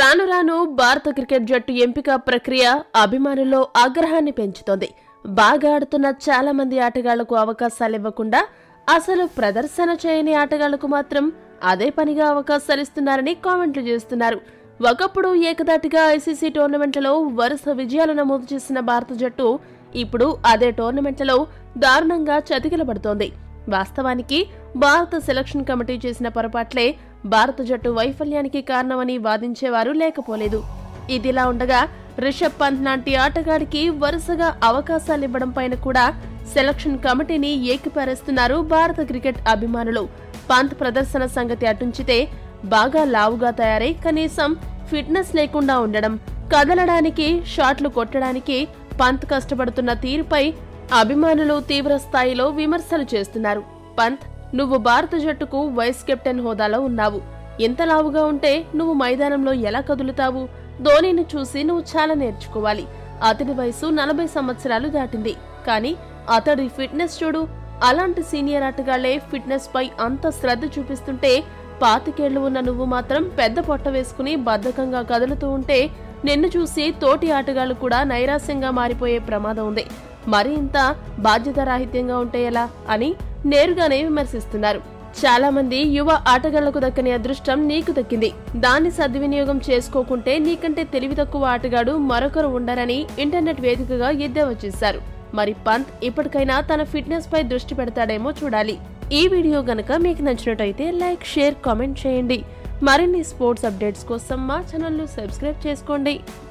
రాను రాను భారత క్రికెట్ జట్టు ఎంపిక ప్రక్రియ అభిమానుల్లో ఆగ్రహాన్ని పెంచుతోంది బాగా ఆడుతున్న చాలా మంది ఆటగాళ్లకు అవకాశాలు ఇవ్వకుండా అసలు ప్రదర్శన చేయని ఆటగాళ్లకు మాత్రం అదే పనిగా అవకాశాలు ఇస్తున్నారని కామెంట్లు చేస్తున్నారు ఒకప్పుడు ఏకదాటిగా ఐసీసీ టోర్నమెంట్లలో వరుస విజయాలు నమోదు చేసిన భారత జట్టు ఇప్పుడు అదే టోర్నమెంట్లలో దారుణంగా చతికిలబడుతోంది వాస్తవానికి భారత సెలక్షన్ కమిటీ చేసిన పొరపాట్లే భారత జట్టు వైఫల్యానికి కారణమని వాదించేవారు లేకపోలేదు ఇదిలా ఉండగా రిషబ్ పంత్ లాంటి ఆటగాడికి వరుసగా అవకాశాలు ఇవ్వడం పైన కూడా సెలక్షన్ కమిటీని ఏకిపారేస్తున్నారు భారత క్రికెట్ అభిమానులు పంత్ ప్రదర్శన సంగతి అటుంచితే బాగా లావుగా తయారై కనీసం ఫిట్నెస్ లేకుండా ఉండడం కదలడానికి షాట్లు కొట్టడానికి పంత్ కష్టపడుతున్న తీరుపై అభిమానులు తీవ్ర స్థాయిలో విమర్శలు చేస్తున్నారు పంత్ నువ్వు భారత జట్టుకు వైస్ కెప్టెన్ హోదాలో ఉన్నావు ఎంత లావుగా ఉంటే నువ్వు మైదానంలో ఎలా కదులుతావు ధోనీని చూసి నువ్వు చాలా నేర్చుకోవాలి అతడి వయసు నలభై సంవత్సరాలు దాటింది కానీ అతడి ఫిట్నెస్ చూడు అలాంటి సీనియర్ ఆటగాళ్లే ఫిట్నెస్ పై అంత శ్రద్ధ చూపిస్తుంటే పాతికేళ్లు ఉన్న నువ్వు మాత్రం పెద్ద పొట్ట వేసుకుని బద్ధకంగా కదులుతూ ఉంటే నిన్ను చూసి తోటి ఆటగాళ్లు కూడా నైరాశ్యంగా మారిపోయే ప్రమాదం ఉంది మరి ఇంత బాధ్యతారాహిత్యంగా ఉంటే ఎలా అని నేరుగానే విమర్శిస్తున్నారు చాలా మంది యువ ఆటగాళ్లకు దక్కని అదృష్టం నీకు దక్కింది దాన్ని సద్వినియోగం చేసుకోకుంటే నీకంటే తెలివి తక్కువ ఆటగాడు మరొకరు ఉండరని ఇంటర్నెట్ వేదికగా ఎద్దేవా చేశారు మరి పంత్ ఇప్పటికైనా తన ఫిట్నెస్ పై దృష్టి పెడతాడేమో చూడాలి ఈ వీడియో గనక మీకు నచ్చినట్టయితే లైక్ షేర్ కామెంట్ చేయండి మరిన్ని స్పోర్ట్స్ అప్డేట్స్ కోసం మా ఛానల్ను సబ్స్క్రైబ్ చేసుకోండి